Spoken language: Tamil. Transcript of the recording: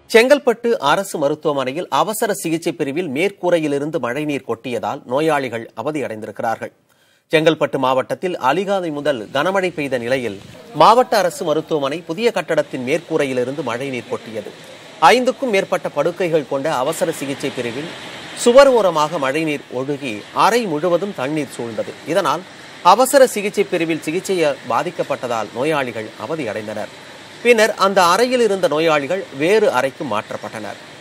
செங்கல்பட்டு அரசு மருத்துவமனையில் அவசர சிகிச்சை பிரிவில் மேற்கூரையிலிருந்து மழைநீர் கொட்டியதால் நோயாளிகள் அவதியடைந்திருக்கிறார்கள் செங்கல்பட்டு மாவட்டத்தில் அலிகாலை முதல் கனமழை பெய்த நிலையில் மாவட்ட அரசு மருத்துவமனை புதிய கட்டடத்தின் மேற்கூரையிலிருந்து மழைநீர் கொட்டியது ஐந்துக்கும் மேற்பட்ட படுக்கைகள் கொண்ட அவசர சிகிச்சை பிரிவில் சுவர் ஓரமாக மழைநீர் ஒழுகி அறை முழுவதும் தண்ணீர் சூழ்ந்தது இதனால் அவசர சிகிச்சை பிரிவில் சிகிச்சை பாதிக்கப்பட்டதால் நோயாளிகள் அவதியடைந்தனர் பின்னர் அந்த அறையில் இருந்த நோயாளிகள் வேறு அறைக்கு மாற்றப்பட்டனர்